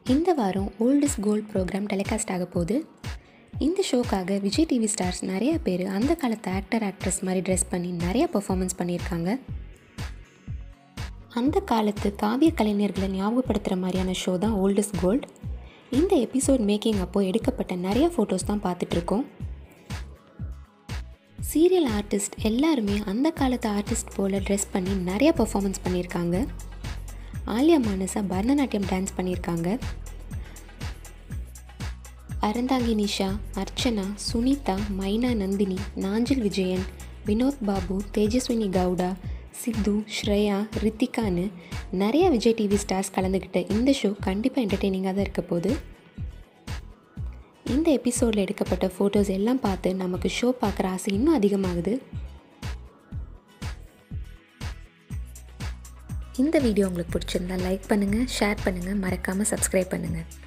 இந்த வாரம் oldest gold program telecast ஆக போகுது இந்த ஷோக்காக விஜய் டிவி ஸ்டார்ஸ் நிறைய பேர் அந்த காலத்து ஆக்டர் ஆக்ட்ரஸ் மாதிரி ட்ரெஸ் பண்ணி நிறைய பெர்ஃபார்மன்ஸ் பண்ணியிருக்காங்க அந்த காலத்து காவிய கலைஞர்களை ஞாபகப்படுத்துகிற மாதிரியான ஷோ தான் ஓல்டஸ்ட் கோல்ட் இந்த எபிசோட் மேக்கிங் அப்போ எடுக்கப்பட்ட நிறைய ஃபோட்டோஸ் தான் பார்த்துட்ருக்கோம் சீரியல் ஆர்டிஸ்ட் எல்லாருமே அந்த காலத்து ஆர்டிஸ்ட் போல் ட்ரெஸ் பண்ணி நிறைய பெர்ஃபார்மன்ஸ் பண்ணியிருக்காங்க ஆலியா மானசா பரதநாட்டியம் டான்ஸ் பண்ணியிருக்காங்க அறந்தாங்கி நிஷா அர்ச்சனா சுனிதா மைனா நந்தினி நாஞ்சில் விஜயன் வினோத் பாபு தேஜஸ்வினி கவுடா சித்து ஸ்ரேயா ரித்திகான்னு நிறைய விஜய் டிவி ஸ்டார்ஸ் கலந்துக்கிட்ட இந்த ஷோ கண்டிப்பாக என்டர்டெய்னிங்காக தான் இருக்க போகுது இந்த எபிசோடில் எடுக்கப்பட்ட ஃபோட்டோஸ் எல்லாம் பார்த்து நமக்கு ஷோ பார்க்குற ஆசை இன்னும் அதிகமாகுது இந்த வீடியோ உங்களுக்கு பிடிச்சிருந்தா லைக் பண்ணுங்கள் ஷேர் பண்ணுங்கள் மறக்காமல் சப்ஸ்கிரைப் பண்ணுங்கள்